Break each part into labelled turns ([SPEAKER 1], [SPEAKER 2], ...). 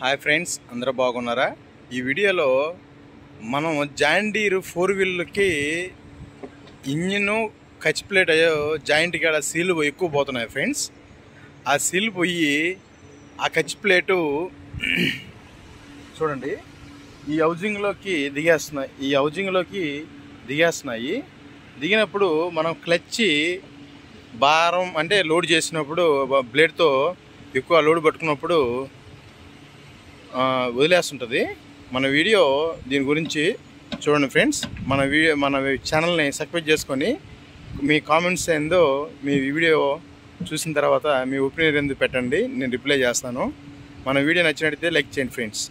[SPEAKER 1] hi friends అందరూ బాగున్నారా ఈ వీడియోలో మనం జాయిండీర్ ఫోర్ వీల్కి ఇంజిన్ కచ్ ప్లేట్ అయ్యో జాయింట్ కాడ సీలు ఎక్కువ పోతున్నాయి ఫ్రెండ్స్ ఆ సీల్ పోయి ఆ కచ్ ప్లేటు చూడండి ఈ హౌజింగ్లోకి దిగేస్తున్నాయి ఈ హౌజింగ్లోకి దిగేస్తున్నాయి దిగినప్పుడు మనం క్లచ్ భారం అంటే లోడ్ చేసినప్పుడు బ్లేడ్తో ఎక్కువ లోడ్ పట్టుకున్నప్పుడు ఆ, వదిలేస్తుంటుంది మన వీడియో దీని గురించి చూడండి ఫ్రెండ్స్ మన వీడియో మన ఛానల్ని సబ్స్క్రైబ్ చేసుకొని మీ కామెంట్స్ ఏందో మీ వీడియో చూసిన తర్వాత మీ ఒపీనియన్ ఎందుకు పెట్టండి నేను రిప్లై చేస్తాను మన వీడియో నచ్చినట్టయితే లైక్ చేయండి ఫ్రెండ్స్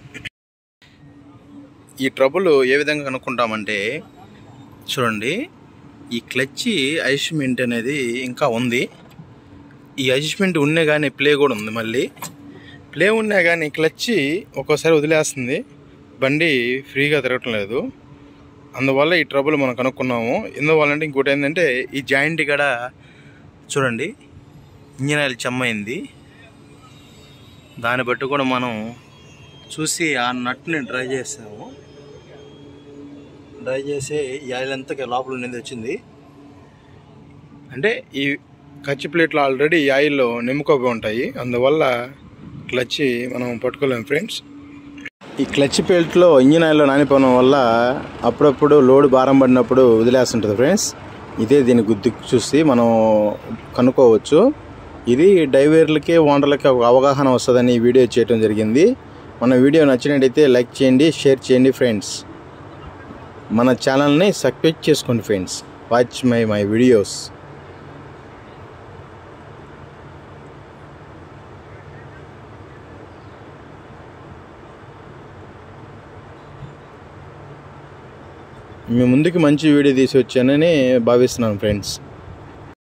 [SPEAKER 1] ఈ ట్రబుల్ ఏ విధంగా కనుక్కుంటామంటే చూడండి ఈ క్లచ్ అడ్జస్ట్మెంట్ అనేది ఇంకా ఉంది ఈ అడ్జస్ట్మెంట్ ఉన్నే కానీ ప్లే కూడా ఉంది మళ్ళీ ప్లే ఉన్నా కానీ క్లచ్ ఒక్కోసారి వదిలేస్తుంది బండి ఫ్రీగా తిరగటం లేదు అందువల్ల ఈ ట్రబుల్ మనం కనుక్కున్నాము ఎందువల్ల అంటే ఇంకోటి ఏంటంటే ఈ జాయింట్ కూడా చూడండి ఇంజిన్ ఆయిల్ చెమ్మైంది దాన్ని బట్టి కూడా మనం చూసి ఆ నట్ని డ్రై చేసాము డ్రై చేసి ఈ ఆయిల్ అంతా లోపల ఉండేది వచ్చింది అంటే ఈ కచ్చి ప్లేట్లు ఆల్రెడీ ఈ ఆయిల్లో నిమ్ముకోపోయి ఉంటాయి అందువల్ల క్లచ్ మనం పట్టుకోలేము ఫ్రెండ్స్ ఈ క్లచ్ ప్లేట్లో ఇంజిన్ ఆయిల్లో నానిపోవడం వల్ల అప్పుడప్పుడు లోడ్ భారం పడినప్పుడు వదిలేస్తుంటుంది ఫ్రెండ్స్ ఇదే దీని గుర్తు చూసి మనం కనుక్కోవచ్చు ఇది డైవర్లకి ఓనర్లకి ఒక అవగాహన వస్తుందని ఈ వీడియో చేయడం జరిగింది మన వీడియో నచ్చినట్టయితే లైక్ చేయండి షేర్ చేయండి ఫ్రెండ్స్ మన ఛానల్ని సబ్స్క్రైబ్ చేసుకోండి friends watch my my videos మీ ముందుకి మంచి వీడియో తీసి వచ్చానని భావిస్తున్నాను ఫ్రెండ్స్